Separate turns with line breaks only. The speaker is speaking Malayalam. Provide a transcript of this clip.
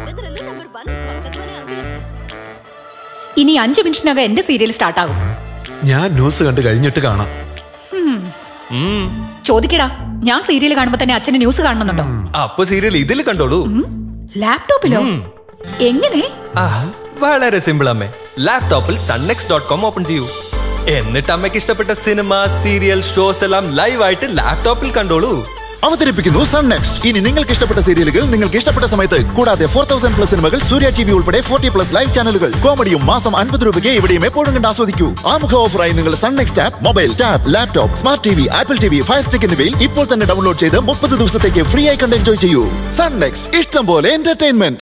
ಮಾಡೋದ್ರಲ್ಲಿ ನಂಬರ್ ಒನ್ ಪಕ್ಕದ ಮನೆ ಅಂಕಲ್
ഇനി അഞ്ചു മിനിറ്റിനകം എന്റെ സീരിയൽ സ്റ്റാർട്ടാകും
ഞാൻ ന്യൂസ് കണ്ട് കഴിഞ്ഞിട്ട് കാണാം
ചോദിക്കടാ ഞാൻ സീരിയൽ കാണുമ്പോ തന്നെ അച്ഛന് ന്യൂസ് കാണുന്നുണ്ടോ
അപ്പൊ സീരിയൽ ഇതിൽ കണ്ടോളൂ
ലാപ്ടോപ്പിലോ എങ്ങനെ
ആ വളരെ സിമ്പിൾ അമ്മേ ലാപ്ടോപ്പിൽ സൺനെക്സ് ഡോട്ട് കോം ഓപ്പൺ ചെയ്യൂ എന്നിട്ട് അമ്മയ്ക്ക് ഇഷ്ടപ്പെട്ട സിനിമ സീരിയൽ ഷോസ് എല്ലാം ലൈവ് ആയിട്ട് ലാപ്ടോപ്പിൽ കണ്ടോളൂ
അവതരിപ്പിക്കുന്നു സൺ നെക്സ്റ്റ് ഇനി നിങ്ങൾക്ക് ഇഷ്ടപ്പെട്ട സീരിയലുകൾ നിങ്ങൾക്ക് ഇഷ്ടപ്പെട്ട സമയത്ത് കൂടാതെ ഫോർ തൗസൻഡ് പ്ലസ് സിനിമകൾ സൂര്യ ടി വി ഉൾപ്പെടെ ഫോർട്ടി പ്ലസ് ലൈവ് ചാനലുകൾ കോമഡിയും മാസം അൻപത് രൂപയ്ക്ക് ഇവിടെയും എപ്പോഴും കണ്ട് ആസ്വദിക്കൂ ആമുഖ ഓഫറായി നിങ്ങൾ Sun Next app mobile tab laptop smart T V Apple T V fire stick എന്നിവയിൽ ഇപ്പോൾ തന്നെ ഡൗൺലോഡ് ചെയ്ത് മുപ്പത് ദിവസത്തേക്ക് ഫ്രീ ആയി കണ്ട് എൻജോയ് ചെയ്യൂ സൺ നെക്സ്റ്റ് ഇഷ്ടം പോലെ എന്റർടൈൻമെന്റ്